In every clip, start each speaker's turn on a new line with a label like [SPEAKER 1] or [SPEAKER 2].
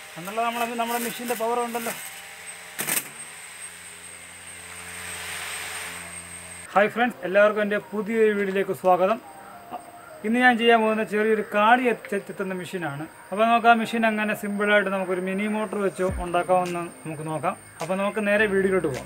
[SPEAKER 1] എന്നുള്ള നമ്മളെ നമ്മുടെ മെഷീൻ്റെ പവർ ഉണ്ടല്ലോ ഹായ് ഫ്രണ്ട്സ് എല്ലാവർക്കും എൻ്റെ പുതിയൊരു വീഡിയോയിലേക്ക് സ്വാഗതം ഇന്ന് ഞാൻ ചെയ്യാൻ പോകുന്ന ചെറിയൊരു കാടി എത്തുന്ന മെഷീനാണ് അപ്പോൾ നമുക്ക് ആ മെഷീൻ അങ്ങനെ സിമ്പിളായിട്ട് നമുക്കൊരു മിനി മോട്ടർ വെച്ച് ഉണ്ടാക്കാമെന്ന് നമുക്ക് നോക്കാം അപ്പോൾ നമുക്ക് നേരെ വീഡിയോയിലോട്ട് പോകാം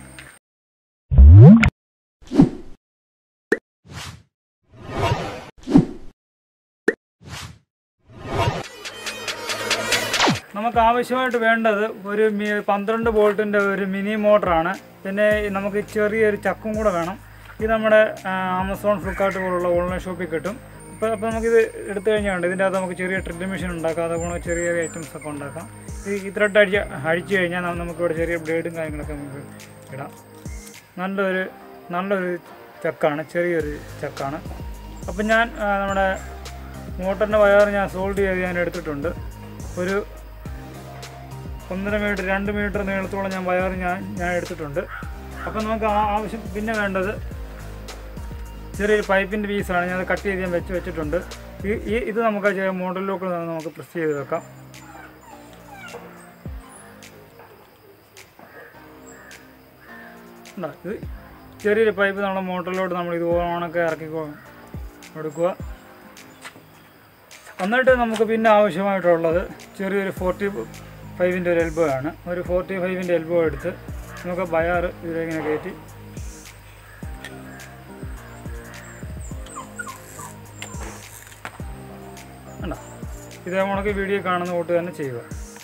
[SPEAKER 1] നമുക്ക് ആവശ്യമായിട്ട് വേണ്ടത് ഒരു മി- പന്ത്രണ്ട് വോൾട്ടിൻ്റെ ഒരു മിനി മോട്ടറാണ് പിന്നെ നമുക്ക് ചെറിയൊരു ചക്കും കൂടെ വേണം ഇത് നമ്മുടെ ആ, ആമസോൺ ഫ്ലിപ്കാർട്ട് പോലുള്ള ഓൺലൈൻ ഷോപ്പിൽ കിട്ടും അപ്പോൾ അപ്പോൾ നമുക്കിത് എടുത്തു കഴിഞ്ഞാൽ ഇതിൻ്റെ അകത്ത് നമുക്ക് ചെറിയ ഡ്രിൽ മെഷീൻ ഉണ്ടാക്കാം അതുപോലെ ചെറിയ ചെറിയ ഐറ്റംസ് ഒക്കെ ഉണ്ടാക്കാം ഈ ഈ ത്രെഡ് അടിച്ച് അടിച്ചു കഴിഞ്ഞാൽ ന- നമുക്കിവിടെ ചെറിയ ബ്ലേഡും കാര്യങ്ങളൊക്കെ നമുക്ക് ഇടാം നല്ലൊരു നല്ലൊരു ചക്കാണ് ചെറിയൊരു ചക്കാണ് അപ്പം ഞാൻ ആ, നമ്മുടെ മോട്ടറിൻ്റെ വയർ ഞാൻ സോൾഡ് ചെയ്ത് ഞാൻ എടുത്തിട്ടുണ്ട് ഒരു ഒന്നര മീറ്റർ രണ്ട് മീറ്റർ നീളത്തോളം ഞാൻ വയർ ഞാൻ ഞാൻ എടുത്തിട്ടുണ്ട് അപ്പം നമുക്ക് ആ ആവശ്യം പിന്നെ വേണ്ടത് ചെറിയൊരു പൈപ്പിൻ്റെ പീസാണ് ഞാൻ കട്ട് ചെയ്ത് ഞാൻ വെച്ച് വെച്ചിട്ടുണ്ട് ഈ ഈ ഇത് നമുക്ക് ആ മോഡലിലേക്ക് നമുക്ക് പ്രസ് ചെയ്ത് വെക്കാം ഉണ്ടോ? ഇത് ചെറിയൊരു പൈപ്പ് നമ്മുടെ മോട്ടറിലോട്ട് നമ്മൾ ഇത് ഓണൊക്കെ ഇറക്കി കൊ- കൊടുക്കുക എന്നിട്ട് നമുക്ക് പിന്നെ ആവശ്യമായിട്ടുള്ളത് ചെറിയൊരു ഫോർട്ടി ഫൈവിൻ്റെ ഒരു എൽബോ ആണ് ഒരു ഫോർട്ടി ഫൈവിൻ്റെ എൽബോ എടുത്ത് നമുക്ക് ബയാർ ഇതിലിങ്ങനെ കയറ്റി കണ്ടോ ഇതേ കണക്ക് വീഡിയോ കാണുന്ന കൂട്ട് തന്നെ ചെയ്യുക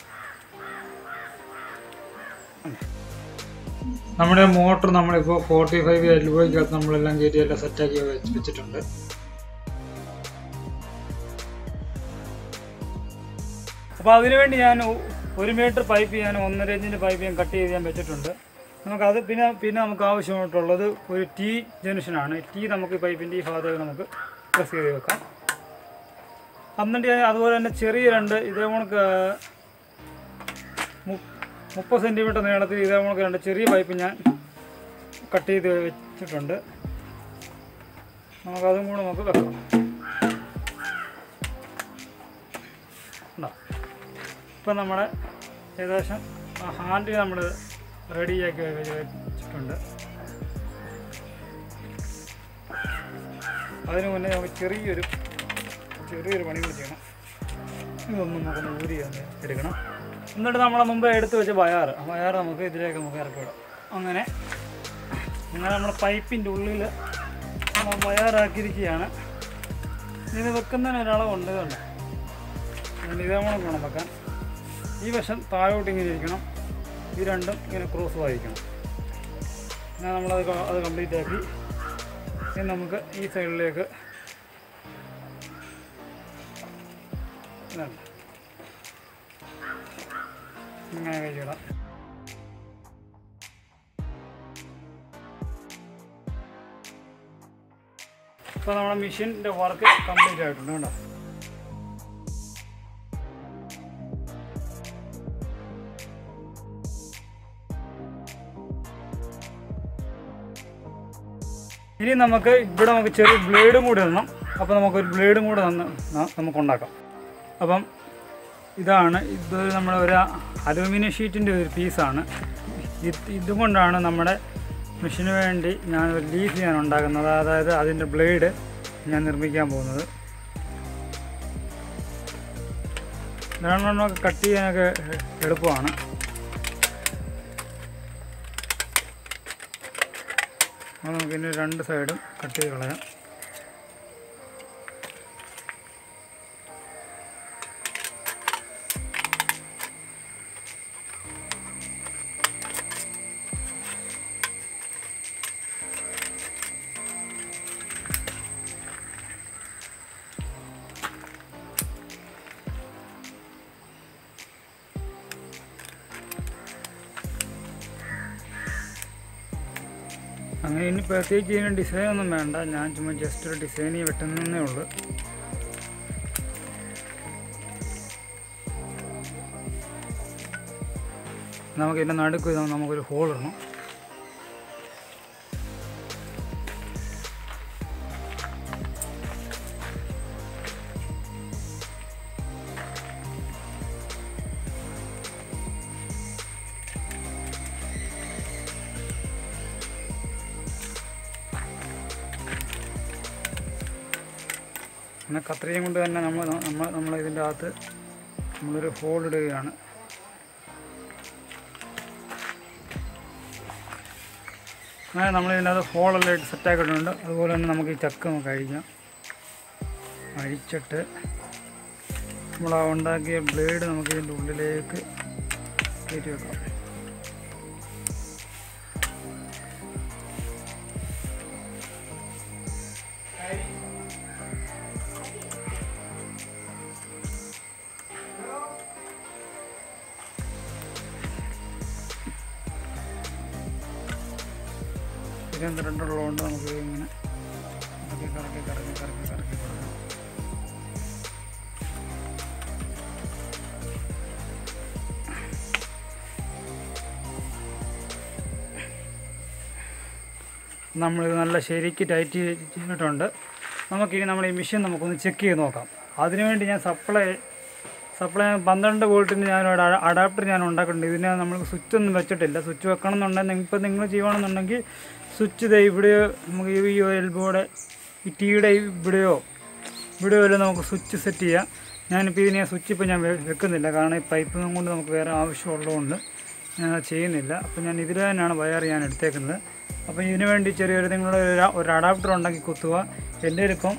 [SPEAKER 1] നമ്മുടെ മോട്ടർ നമ്മളിപ്പോൾ ഫോർട്ടി ഫൈവ് എൽബോയ്ക്കകത്ത് നമ്മളെല്ലാം കയറ്റി എല്ലാം സെറ്റാക്കി വെച്ച് വെച്ചിട്ടുണ്ട് അപ്പോൾ അതിനുവേണ്ടി ഞാൻ ഒ- ഒരു മീറ്റർ പൈപ്പ് ഞാൻ ഒന്നര ഇഞ്ചിൻ്റെ പൈപ്പ് ഞാൻ കട്ട് ചെയ്ത് ഞാൻ വെച്ചിട്ടുണ്ട് നമുക്കത് പിന്നെ പിന്നെ നമുക്ക് ആവശ്യമായിട്ടുള്ളത് ഒരു ടീ ജംഗ്ഷനാണ് ടീ നമുക്ക് ഈ പൈപ്പിൻ്റെ ഈ ഭാഗത്തേക്ക് നമുക്ക് പ്രസ് ചെയ്ത് വെക്കാം എന്നിട്ട് ഞാൻ അതുപോലെ തന്നെ ചെറിയ രണ്ട് ഇതേ കണക്ക് മു- മുപ്പത് സെൻറ്റിമീറ്റർ നീളത്തിൽ ഇതേ കണക്ക് രണ്ട് ചെറിയ പൈപ്പ് ഞാൻ കട്ട് ചെയ്ത് വെച്ചിട്ടുണ്ട് നമുക്കതും കൂടെ നമുക്ക് വെക്കാം ഉണ്ടോ ഇപ്പം നമ്മുടെ ഏകദേശം ഹാൻഡിൽ നമ്മൾ റെഡിയാക്കി വെച്ചിട്ടുണ്ട് അതിന് മുന്നേ നമുക്ക് ചെറിയൊരു ചെറിയൊരു പണി കൂടി ചെയ്യണം ഇതൊന്നും നമുക്കൊന്ന് ഊരി ഒന്ന് എടുക്കണം എന്നിട്ട് നമ്മളെ മുമ്പ് എടുത്ത് വെച്ച വയർ ആ വയർ നമുക്ക് ഇതിലേക്ക് നമുക്ക് ഇറക്കി വിടാം അങ്ങനെ അങ്ങനെ നമ്മുടെ പൈപ്പിൻ്റെ ഉള്ളിൽ നമ്മൾ വയറാക്കിയിരിക്കുകയാണ് ഇത് വെക്കുന്നതിന് ഒരളവുണ്ട് ഇതുണ്ട് അതുകൊണ്ട് ഇതേ കൂടെ വേണം വെക്കാൻ ഈ വശം താഴോട്ട് ഇങ്ങനെ ഇരിക്കണം ഈ രണ്ടും ഇങ്ങനെ ക്രോസ് ആയിരിക്കണം എന്നാൽ നമ്മളത് ക- അത് കംപ്ലീറ്റ് ആക്കി ഇനി നമുക്ക് ഈ സൈഡിലേക്ക് ഇതാണ്. ഇങ്ങനെ കഴിച്ചിടാം ഇപ്പോൾ നമ്മുടെ മെഷീൻ്റെ വർക്ക് കംപ്ലീറ്റ് ആയിട്ടുണ്ട് കേട്ടോ ഇനി നമുക്ക് ഇവിടെ നമുക്ക് ചെറിയ ബ്ലേഡും കൂടി ഇടണം അപ്പോൾ നമുക്കൊരു ബ്ലേഡും കൂടെ തന്ന് ന- നമുക്ക് ഉണ്ടാക്കാം അപ്പം ഇതാണ് ഇത് നമ്മുടെ ഒരു അലൂമിനിയം ഷീറ്റിൻ്റെ ഒരു പീസാണ് ഇത് ഇതുകൊണ്ടാണ് നമ്മുടെ മെഷീന് വേണ്ടി ഞാൻ ഒരു ലീഫ് ഞാൻ ഉണ്ടാക്കുന്നത് അതായത് അതിൻ്റെ ബ്ലേഡ് ഞാൻ നിർമ്മിക്കാൻ പോകുന്നത് രണ്ടെണ്ണമൊക്കെ കട്ട് ചെയ്യാനൊക്കെ എളുപ്പമാണ് അപ്പോൾ നമുക്ക് ഇനി രണ്ട് സൈഡും കട്ട് ചെയ്ത് കളയാം അങ്ങനെ ഇനി പ്രത്യേകിച്ച് ഇതിന് ഡിസൈൻ ഒന്നും വേണ്ട ഞാൻ ചുമ്മാ ജസ്റ്റ് ഒരു ഡിസൈൻ വെട്ടുന്നേ ഉള്ളൂ നമുക്ക് ഇതിൻ്റെ നടുക്ക് ഇത് നമുക്കൊരു ഹോൾ ഇടണം പിന്നെ കത്രികയും കൊണ്ട് തന്നെ നമ്മൾ നമ്മൾ നമ്മൾ ഇതിൻ്റെ അകത്ത് നമ്മളൊരു ഹോൾ ഇടുകയാണ് അങ്ങനെ നമ്മൾ ഇതിൻ്റെ അകത്ത് ഹോളെല്ലാം ഇട്ട് സെറ്റാക്കിയിട്ടുണ്ട് അതുപോലെ തന്നെ നമുക്ക് ഈ ചക്ക നമുക്ക് അഴിക്കാം അഴിച്ചിട്ട് നമ്മൾ ആ ഉണ്ടാക്കിയ ബ്ലേഡ് നമുക്ക് ഇതിൻ്റെ ഉള്ളിലേക്ക് കയറ്റി വെക്കാം ഇതിന് ത്രെഡുള്ളതുകൊണ്ട് നമുക്ക് ഇങ്ങനെ കറക്കി കറക്കി കറക്കി കറക്കി കറക്കി കൊടുക്കാം നമ്മളിത് നല്ല ശരിക്ക് ടൈറ്റ് ചെയ്തിട്ടുണ്ട് നമുക്കിനി നമ്മൾ ഈ മെഷീൻ നമുക്കൊന്ന് ചെക്ക് ചെയ്ത് നോക്കാം അതിനുവേണ്ടി ഞാൻ സപ്ലൈ സപ്ലൈ പന്ത്രണ്ട് വോൾട്ടിന് ഞാൻ ഒരു അഡാപ്റ്റർ ഞാൻ ഉണ്ടാക്കിയിട്ടുണ്ട് ഇതിന് നമ്മൾ സ്വിച്ച് ഒന്നും വെച്ചിട്ടില്ല സ്വിച്ച് വെക്കണം എന്നുണ്ടെങ്കിൽ ഇപ്പോൾ നിങ്ങൾ ചെയ്യുകയാണെന്നുണ്ടെങ്കിൽ സ്വിച്ച് ഇതേ ഇവിടെയോ നമുക്ക് ഈ എൽബോയുടെ ഈ ടീയുടെ ഇവിടെയോ ഇവിടെയോ വരെ നമുക്ക് സ്വിച്ച് സെറ്റ് ചെയ്യാം ഞാനിപ്പോൾ ഇതിനെ സ്വിച്ച് ഇപ്പോൾ ഞാൻ വെ- വെക്കുന്നില്ല കാരണം ഈ പൈപ്പ് കൊണ്ട് നമുക്ക് വേറെ ആവശ്യമുള്ളതുകൊണ്ട് ഞാൻ അത് ചെയ്യുന്നില്ല അപ്പോൾ ഞാൻ ഇതിൽ തന്നെയാണ് വയർ ഞാൻ എടുത്തേക്കുന്നത് അപ്പോൾ ഇതിനു വേണ്ടി ചെറിയൊരു നിങ്ങളുടെ ഒരു ഒരു അഡാപ്റ്റർ ഉണ്ടാക്കി കുത്തുക എൻ്റെ ഇപ്പം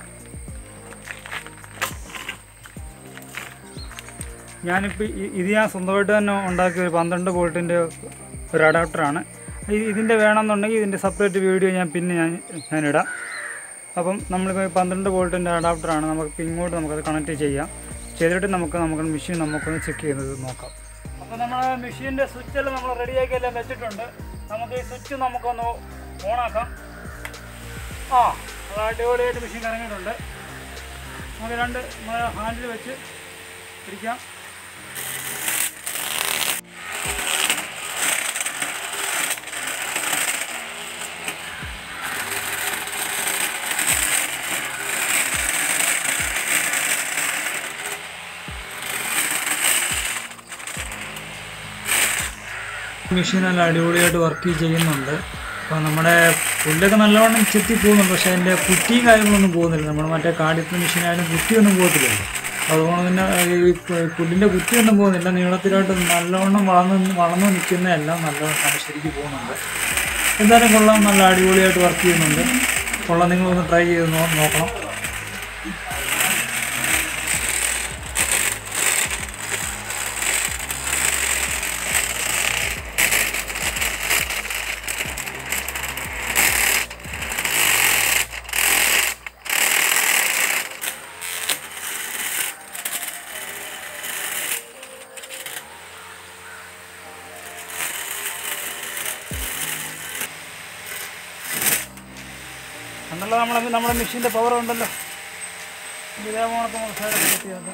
[SPEAKER 1] ഞാനിപ്പോൾ ഇത് ഞാൻ സ്വന്തമായിട്ട് തന്നെ ഉണ്ടാക്കിയ ഒരു പന്ത്രണ്ട് വോൾട്ടിൻ്റെ ഒരു അഡാപ്റ്ററാണ് ഇ- ഇതിൻ്റെ വേണമെന്നുണ്ടെങ്കിൽ ഇതിൻ്റെ സെപ്പറേറ്റ് വീഡിയോ ഞാൻ പിന്നെ ഞാൻ ഞാനിടാം അപ്പം നമ്മളിപ്പോൾ ഈ പന്ത്രണ്ട് വോൾട്ടിൻ്റെ അഡാപ്റ്ററാണ് നമുക്ക് ഇങ്ങോട്ട് നമുക്കത് കണക്ട് ചെയ്യാം ചെയ്തിട്ട് നമുക്ക് നമുക്ക് മെഷീൻ നമുക്കൊന്ന് ചെക്ക് ചെയ്യുന്നത് നോക്കാം അപ്പോൾ നമ്മൾ മെഷീൻ്റെ സ്വിച്ചെല്ലാം നമ്മൾ റെഡിയാക്കി എല്ലാം വെച്ചിട്ടുണ്ട് നമുക്ക് ഈ സ്വിച്ച് നമുക്കൊന്ന് ഓണാക്കാം ആ അത് അടിപൊളിയായിട്ട് മെഷീൻ ഇറങ്ങിയിട്ടുണ്ട് നമുക്ക് രണ്ട് ഹാൻഡിൽ വെച്ച് പിടിക്കാം മെഷീൻ നല്ല അടിപൊളിയായിട്ട് വർക്ക് ചെയ്യുന്നുണ്ട് അപ്പോൾ നമ്മുടെ പുല്ലൊക്കെ നല്ലവണ്ണം ചെത്തി പോകുന്നുണ്ട് പക്ഷേ അതിൻ്റെ കുറ്റിയും കാര്യങ്ങളൊന്നും പോകുന്നില്ല നമ്മൾ മറ്റേ കാടിത്തെ മെഷീനായാലും കുറ്റിയൊന്നും പോകത്തില്ലല്ലോ അതുകൊണ്ട് തന്നെ ഈ പു- പുല്ലിൻ്റെ കുറ്റിയൊന്നും പോകുന്നില്ല നീളത്തിലായിട്ട് നല്ലവണ്ണം വളർന്ന് വളർന്നു നിൽക്കുന്നതെല്ലാം നല്ലവണ്ണം ശരിക്കും പോകുന്നുണ്ട് എന്തായാലും കൊള്ളാം നല്ല അടിപൊളിയായിട്ട് വർക്ക് ചെയ്യുന്നുണ്ട് കൊള്ളാം നിങ്ങളൊന്ന് ട്രൈ ചെയ്ത് നോ- നോക്കണം കണ്ടല്ലോ നമ്മളെ നമ്മുടെ മെഷീൻ്റെ പവർ ഉണ്ടല്ലോ ഇതേ പോണക്ക് നമുക്ക് സൈഡിൽ കിട്ടിയത്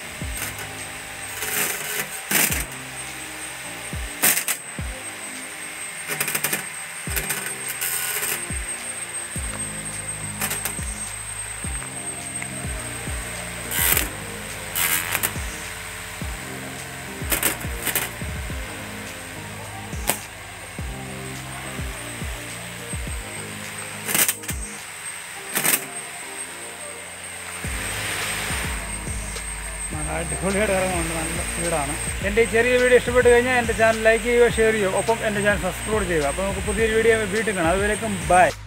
[SPEAKER 1] നല്ല അടിപൊളിയായിട്ട് ഇറങ്ങുന്നുണ്ട് നല്ല സ്പീഡാണ് എൻ്റെ ഈ ചെറിയ വീഡിയോ ഇഷ്ടപ്പെട്ട് കഴിഞ്ഞാൽ എൻ്റെ ചാനൽ ലൈക്ക് ചെയ്യുക ഷെയർ ചെയ്യുക ഒപ്പം എൻ്റെ ചാനൽ സബ്സ്ക്രൈബ് ചെയ്യുക അപ്പോൾ നമുക്ക് പുതിയൊരു വീഡിയോ വീട്ടിൽ കാണാം അതുവരേക്കും ബൈ